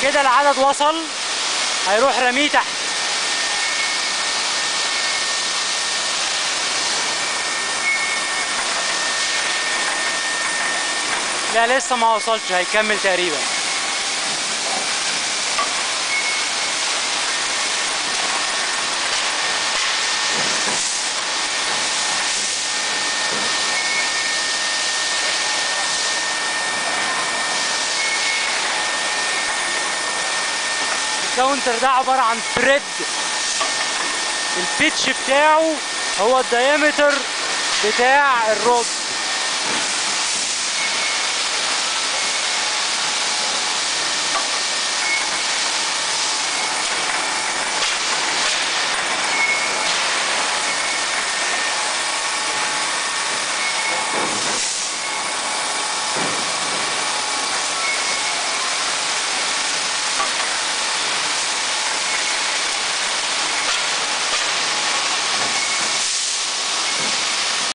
كده العدد وصل هيروح رميه تحت لا لسه ما وصلش هيكمل تقريبا الكاونتر ده عبارة عن ثريد البيتش بتاعه هو الديامتر بتاع الرود